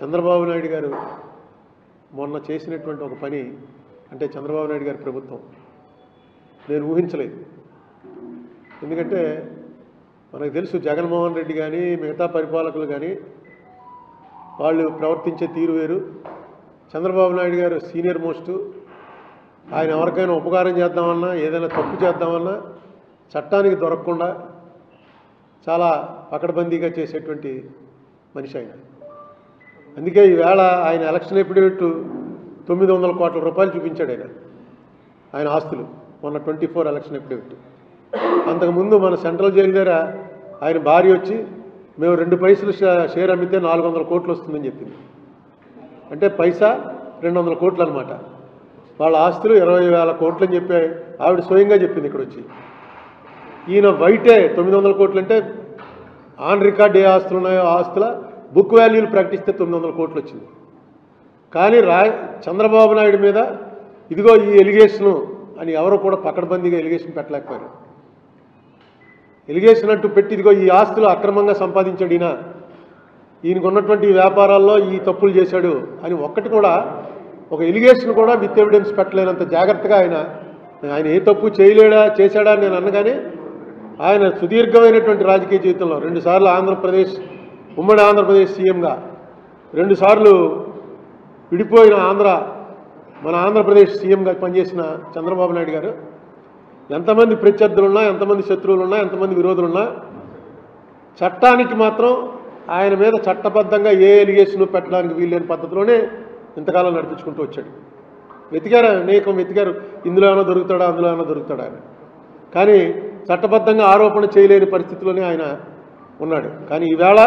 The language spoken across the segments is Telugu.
చంద్రబాబు నాయుడు గారు మొన్న చేసినటువంటి ఒక పని అంటే చంద్రబాబు నాయుడు గారి ప్రభుత్వం నేను ఊహించలేదు ఎందుకంటే మనకు తెలుసు జగన్మోహన్ రెడ్డి కానీ మిగతా పరిపాలకులు కానీ వాళ్ళు ప్రవర్తించే తీరు వేరు చంద్రబాబు నాయుడు గారు సీనియర్ మోస్టు ఆయన ఎవరికైనా ఉపకారం చేద్దామన్నా ఏదైనా తప్పు చేద్దామన్నా చట్టానికి దొరకకుండా చాలా పకడ్బందీగా చేసేటువంటి మనిషి ఆయన అందుకే ఈవేళ ఆయన ఎలక్షన్ ఎఫిడవిట్ తొమ్మిది వందల కోట్ల రూపాయలు చూపించాడు ఆయన ఆయన ఆస్తులు మొన్న ట్వంటీ ఫోర్ ఎలక్షన్ ఎఫిడవిట్ అంతకుముందు మన సెంట్రల్ జైలు దగ్గర ఆయన భార్య వచ్చి మేము రెండు పైసలు షే- షేర్ అమ్మితే నాలుగు వందల కోట్లు వస్తుందని చెప్పింది అంటే పైసా రెండు వందల కోట్లు అనమాట వాళ్ళ ఆస్తులు ఇరవై వేల కోట్లు అని చెప్పి ఆవిడ స్వయంగా చెప్పింది ఇక్కడ వచ్చి ఈయన వైటే తొమ్మిది వందల కోట్లు అంటే ఆన్ రికార్డ్ ఏ ఆస్తులు ఉన్నాయో ఆ ఆస్తుల బుక్ వాల్యూలు ప్రకటిస్తే తొమ్మిది వందల కోట్లు వచ్చింది కానీ రా చంద్రబాబు నాయుడు మీద ఇదిగో ఈ ఎలిగేషను అని ఎవరు కూడా పకడ్బందీగా ఎలిగేషన్ పెట్టలేకపోయారు ఎలిగేషన్ అంటూ పెట్టి ఇదిగో ఈ ఆస్తులు అక్రమంగా సంపాదించాడు ఈయన ఈయనకు ఉన్నటువంటి ఈ వ్యాపారాల్లో ఈ తప్పులు చేశాడు అని ఒక్కటి కూడా ఒక ఎలిగేషన్ కూడా విత్ ఎవిడెన్స్ పెట్టలేనంత జాగ్రత్తగా ఆయన ఆయన ఏ తప్పు చేయలేడా చేశాడా అని నేను అన్నగానే ఆయన సుదీర్ఘమైనటువంటి రాజకీయ జీవితంలో రెండుసార్లు ఆంధ్రప్రదేశ్ ఉమ్మడి ఆంధ్రప్రదేశ్ సీఎంగా రెండుసార్లు విడిపోయిన ఆంధ్ర మన ఆంధ్రప్రదేశ్ సీఎంగా పనిచేసిన చంద్రబాబు నాయుడు గారు ఎంతమంది ప్రత్యర్థులున్నా ఎంతమంది శత్రువులున్నా ఎంతమంది విరోధులున్నా చట్టానికి మాత్రం ఆయన మీద చట్టబద్ధంగా ఏ ఎలిగేషన్ పెట్టడానికి వీల్లేని పద్ధతిలోనే ఇంతకాలం నడిపించుకుంటూ వచ్చాడు వెతికారు అనేకం వెతికారు ఇందులో ఏమైనా దొరుకుతాడా అందులో ఏమైనా దొరుకుతాడా అని కానీ చట్టబద్ధంగా ఆరోపణ చేయలేని పరిస్థితిలోనే ఆయన ఉన్నాడు కానీ ఈవేళ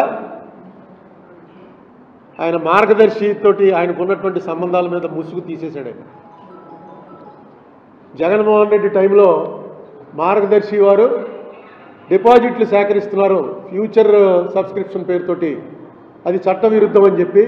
ఆయన మార్గదర్శితోటి ఆయనకు ఉన్నటువంటి సంబంధాల మీద ముసుగు తీసేశాడు ఆయన జగన్మోహన్ రెడ్డి టైంలో మార్గదర్శి వారు డిపాజిట్లు సేకరిస్తున్నారు ఫ్యూచర్ సబ్స్క్రిప్షన్ పేరుతోటి అది చట్టవిరుద్ధం అని చెప్పి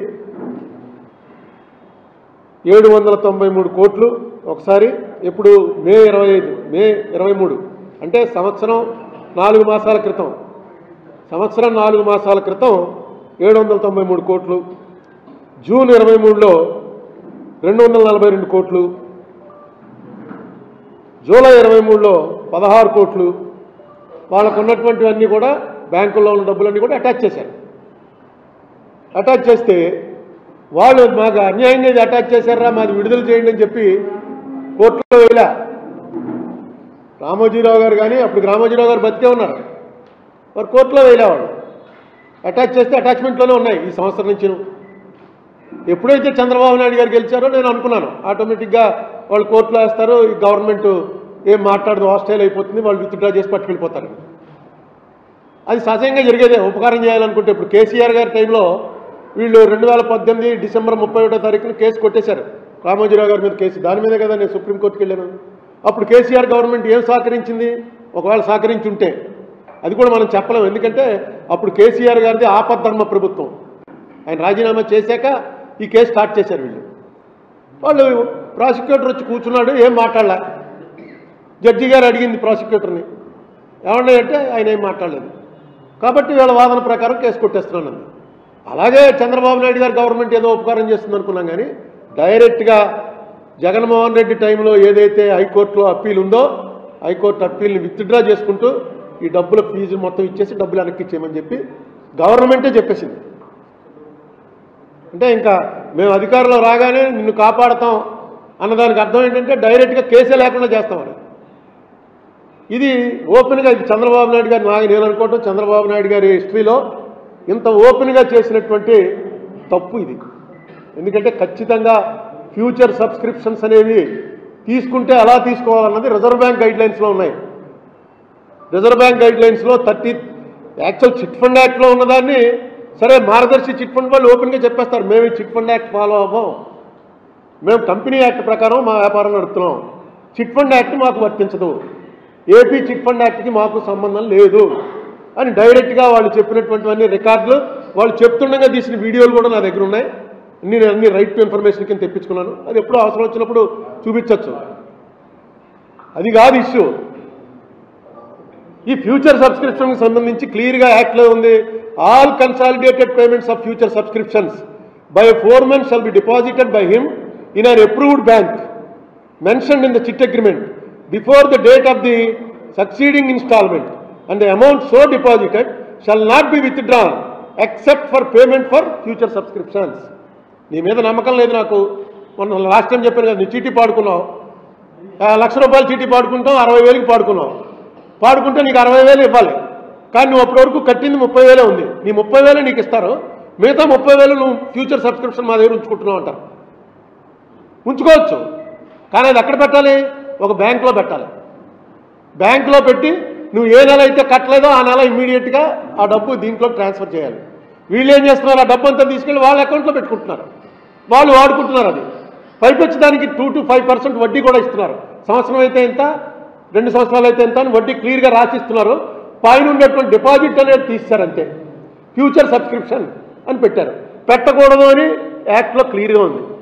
ఏడు వందల తొంభై మూడు కోట్లు ఒకసారి ఎప్పుడు మే ఇరవై ఐదు మే ఇరవై మూడు అంటే సంవత్సరం నాలుగు మాసాల క్రితం సంవత్సరం నాలుగు మాసాల క్రితం ఏడు వందల తొంభై మూడు కోట్లు జూన్ ఇరవై మూడులో రెండు వందల నలభై రెండు కోట్లు జూలై ఇరవై మూడులో పదహారు కోట్లు వాళ్ళకు ఉన్నటువంటివన్నీ కూడా బ్యాంకుల్లో ఉన్న డబ్బులన్నీ కూడా అటాచ్ చేశారు అటాచ్ చేస్తే వాళ్ళు మాకు అన్యాయంగా ఇది అటాచ్ చేశారా మాది విడుదల చేయండి అని చెప్పి కోర్టులో వేయలే రామోజీరావు గారు కానీ అప్పుడు రామోజీరావు గారు బతికే ఉన్నారు వారు కోర్టులో వేయలే వాళ్ళు అటాచ్ చేస్తే అటాచ్మెంట్లోనే ఉన్నాయి ఈ సంవత్సరం నుంచి ఎప్పుడైతే చంద్రబాబు నాయుడు గారు గెలిచారో నేను అనుకున్నాను ఆటోమేటిక్గా వాళ్ళు కోర్టులో వేస్తారు ఈ గవర్నమెంట్ ఏం మాట్లాడదు హాస్టైల్ అయిపోతుంది వాళ్ళు విత్డ్రా చేసి పట్టుకెళ్ళిపోతారు అది సహజంగా జరిగేదే ఉపకారం చేయాలనుకుంటే ఇప్పుడు కేసీఆర్ గారి టైంలో వీళ్ళు రెండు వేల పద్దెనిమిది డిసెంబర్ ముప్పై ఒకటో తారీఖున కేసు కొట్టేశారు రామోజీరావు గారి మీద కేసు దాని మీదే కదా నేను సుప్రీంకోర్టుకి వెళ్ళాను అప్పుడు కేసీఆర్ గవర్నమెంట్ ఏం సహకరించింది ఒకవేళ సహకరించి ఉంటే అది కూడా మనం చెప్పలేం ఎందుకంటే అప్పుడు కేసీఆర్ గారిది ఆపద్ధర్మ ప్రభుత్వం ఆయన రాజీనామా చేశాక ఈ కేసు స్టార్ట్ చేశారు వీళ్ళు వాళ్ళు ప్రాసిక్యూటర్ వచ్చి కూర్చున్నాడు ఏం మాట్లాడలే జడ్జి గారు అడిగింది ప్రాసిక్యూటర్ని ఏమన్నా అంటే ఆయన ఏం మాట్లాడలేదు కాబట్టి వీళ్ళ వాదన ప్రకారం కేసు కొట్టేస్తున్నాను అంది. అలాగే చంద్రబాబు నాయుడు గారు గవర్నమెంట్ ఏదో ఉపకారం చేస్తుంది అనుకున్నాం కానీ డైరెక్ట్గా జగన్మోహన్ రెడ్డి టైంలో ఏదైతే హైకోర్టులో అప్పీల్ ఉందో హైకోర్టు అప్పీల్ని విత్డ్రా చేసుకుంటూ ఈ డబ్బుల ఫీజు మొత్తం ఇచ్చేసి డబ్బులు వెనక్కి ఇచ్చేయమని చెప్పి గవర్నమెంటే చెప్పేసింది అంటే ఇంకా మేము అధికారంలో రాగానే నిన్ను కాపాడతాం అన్నదానికి అర్థం ఏంటంటే డైరెక్ట్గా కేసే లేకుండా చేస్తామని ఇది ఓపెన్గా ఇది చంద్రబాబు నాయుడు గారు నాకు నేను అనుకోవటం చంద్రబాబు నాయుడు గారి హిస్టరీలో ఇంత ఓపెన్గా చేసినటువంటి తప్పు ఇది ఎందుకంటే ఖచ్చితంగా ఫ్యూచర్ సబ్స్క్రిప్షన్స్ అనేవి తీసుకుంటే ఎలా తీసుకోవాలన్నది రిజర్వ్ బ్యాంక్ గైడ్ లైన్స్లో ఉన్నాయి రిజర్వ్ బ్యాంక్ గైడ్ లైన్స్లో థర్టీ యాక్చువల్ చిట్ ఫండ్ యాక్ట్లో ఉన్నదాన్ని సరే మార్గదర్శి చిట్ ఫండ్ వాళ్ళు ఓపెన్గా చెప్పేస్తారు మేము ఈ చిట్ ఫండ్ యాక్ట్ ఫాలో అవ్వం మేము కంపెనీ యాక్ట్ ప్రకారం మా వ్యాపారం నడుపుతున్నాం చిట్ ఫండ్ యాక్ట్ మాకు వర్తించదు ఏపీ చిట్ ఫండ్ యాక్ట్కి మాకు సంబంధం లేదు అని డైరెక్ట్గా వాళ్ళు చెప్పినటువంటివన్నీ రికార్డులు వాళ్ళు చెప్తుండగా తీసిన వీడియోలు కూడా నా దగ్గర ఉన్నాయి నేను అన్ని రైట్ టు ఇన్ఫర్మేషన్ కింద తెప్పించుకున్నాను అది ఎప్పుడో అవసరం వచ్చినప్పుడు చూపించవచ్చు అది కాదు ఇష్యూ ఈ ఫ్యూచర్ సబ్స్క్రిప్షన్కి సంబంధించి క్లియర్గా యాక్ట్లో ఉంది all consolidated payments of future subscriptions by a foreman shall be deposited by him in an approved bank mentioned in the chit agreement before the date of the succeeding installment and the amount so deposited shall not be withdrawn except for payment for future subscriptions. నీ మీద నమ్మకం లేదు నాకు మొన్న లాస్ట్ టైం చెప్పాను కదా నీ చీటీ పాడుకున్నావు ఆ, లక్ష రూపాయలు చీటీ పాడుకుంటాం అరవై వేలకి పాడుకున్నావు పాడుకుంటే నీకు అరవై వేలు ఇవ్వాలి కానీ నువ్వు అప్పటి వరకు కట్టింది ముప్పై వేలే ఉంది నీ ముప్పై వేలు నీకు ఇస్తారు మిగతా ముప్పై వేలు నువ్వు ఫ్యూచర్ సబ్స్క్రిప్షన్ మా దగ్గర ఉంచుకుంటున్నావు అంటారు ఉంచుకోవచ్చు కానీ అది ఎక్కడ పెట్టాలి ఒక బ్యాంకులో పెట్టాలి బ్యాంకులో పెట్టి నువ్వు ఏ నెల అయితే కట్టలేదో ఆ నెల ఇమ్మీడియట్గా ఆ డబ్బు దీంట్లో ట్రాన్స్ఫర్ చేయాలి వీళ్ళు ఏం చేస్తున్నారు ఆ డబ్బు అంతా తీసుకెళ్ళి వాళ్ళ అకౌంట్లో పెట్టుకుంటున్నారు వాళ్ళు వాడుకుంటున్నారు అది పైపెచ్చి దానికి టూ టు ఫైవ్ పర్సెంట్ వడ్డీ కూడా ఇస్తున్నారు సంవత్సరం అయితే ఎంత రెండు సంవత్సరాలు అయితే ఎంత అని వడ్డీ క్లియర్గా రాసిస్తున్నారు పైన ఉన్నటువంటి డిపాజిట్ అనేది తీస్తారు అంతే ఫ్యూచర్ సబ్స్క్రిప్షన్ అని పెట్టారు పెట్టకూడదు అని యాక్ట్లో క్లియర్గా ఉంది